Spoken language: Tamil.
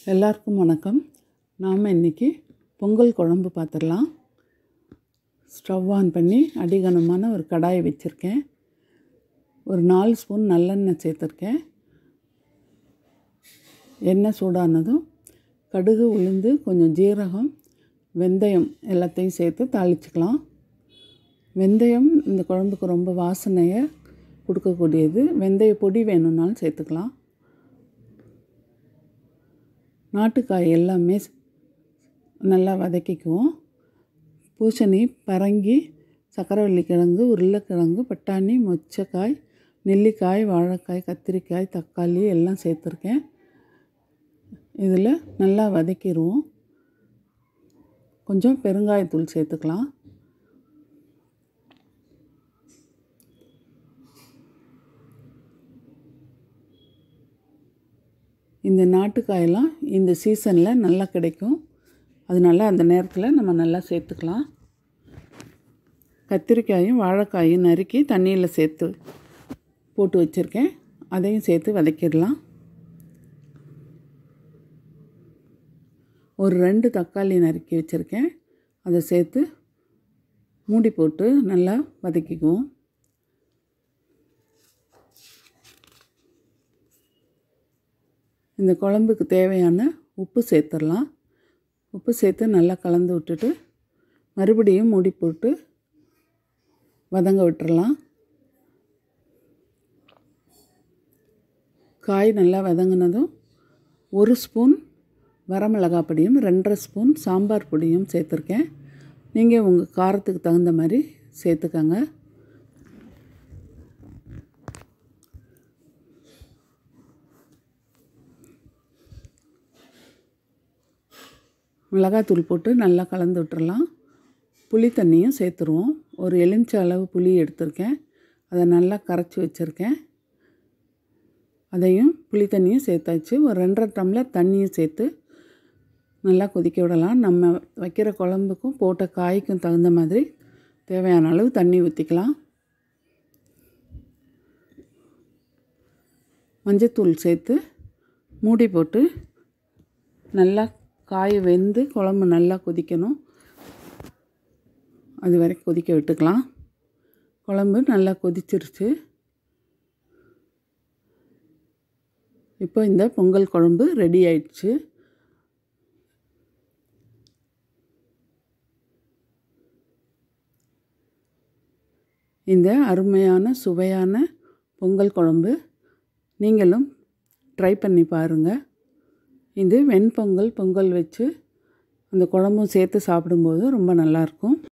எல்லாருக்கும் வணக்கம் நாம் இன்றைக்கி பொங்கல் குழம்பு பார்த்துடலாம் ஸ்டவ் ஆன் பண்ணி அடிகனமான ஒரு கடாயை வச்சுருக்கேன் ஒரு நாலு ஸ்பூன் நல்லெண்ணெய் சேர்த்துருக்கேன் எண்ணெய் சூடானதும் கடுகு உளுந்து கொஞ்சம் ஜீரகம் வெந்தயம் எல்லாத்தையும் சேர்த்து தாளிச்சுக்கலாம் வெந்தயம் இந்த குழம்புக்கு ரொம்ப வாசனையை கொடுக்கக்கூடியது வெந்தய பொடி வேணும்னாலும் சேர்த்துக்கலாம் நாட்டுக்காய் எல்லாமே நல்லா வதக்கிக்குவோம் பூசணி பரங்கி சக்கரவள்ளி கிழங்கு உருளைக்கிழங்கு பட்டாணி மொச்சக்காய் நெல்லிக்காய் வாழைக்காய் கத்திரிக்காய் தக்காளி எல்லாம் சேர்த்துருக்கேன் இதில் நல்லா வதக்கிடுவோம் கொஞ்சம் பெருங்காயத்தூள் சேர்த்துக்கலாம் இந்த நாட்டுக்காயெல்லாம் இந்த சீசனில் நல்லா கிடைக்கும் அதனால அந்த நேரத்தில் நம்ம நல்லா சேர்த்துக்கலாம் கத்திரிக்காயும் வாழைக்காயும் நறுக்கி தண்ணியில் சேர்த்து போட்டு வச்சுருக்கேன் அதையும் சேர்த்து வதக்கிடலாம் ஒரு ரெண்டு தக்காளி நறுக்கி வச்சுருக்கேன் அதை சேர்த்து மூடி போட்டு நல்லா வதக்கிக்குவோம் இந்த குழம்புக்கு தேவையான உப்பு சேர்த்துடலாம் உப்பு சேர்த்து நல்லா கலந்து விட்டுட்டு மறுபடியும் மூடி போட்டு வதங்க விட்டுறலாம் காய் நல்லா வதங்கினதும் ஒரு ஸ்பூன் வரமிளகா பொடியும் ரெண்டரை ஸ்பூன் சாம்பார் பொடியும் சேர்த்துருக்கேன் நீங்கள் உங்கள் காரத்துக்கு தகுந்த மாதிரி சேர்த்துக்கங்க மிளகாத்தூள் போட்டு நல்லா கலந்து விட்டுறலாம் புளி தண்ணியும் சேர்த்துருவோம் ஒரு எலுமிச்சை அளவு புளி எடுத்திருக்கேன் அதை நல்லா கரைச்சி வச்சுருக்கேன் அதையும் புளி தண்ணியும் சேர்த்தாச்சு ஒரு ரெண்டரை டம்ளர் தண்ணியும் சேர்த்து நல்லா கொதிக்க விடலாம் நம்ம வைக்கிற குழம்புக்கும் போட்ட காய்க்கும் தகுந்த மாதிரி தேவையான அளவு தண்ணி ஊற்றிக்கலாம் மஞ்சத்தூள் சேர்த்து மூடி போட்டு நல்லா காய் வெந்து குழம்பு நல்லா கொதிக்கணும் அது வரைக்கும் கொதிக்க விட்டுக்கலாம் குழம்பு நல்லா கொதிச்சிருச்சு இப்போ இந்த பொங்கல் குழம்பு ரெடி ஆயிடுச்சு இந்த அருமையான சுவையான பொங்கல் குழம்பு நீங்களும் ட்ரை பண்ணி பாருங்கள் இது வெண்பொங்கல் பொங்கல் வச்சு அந்த குழம்பும் சேர்த்து சாப்பிடும்போது ரொம்ப நல்லாயிருக்கும்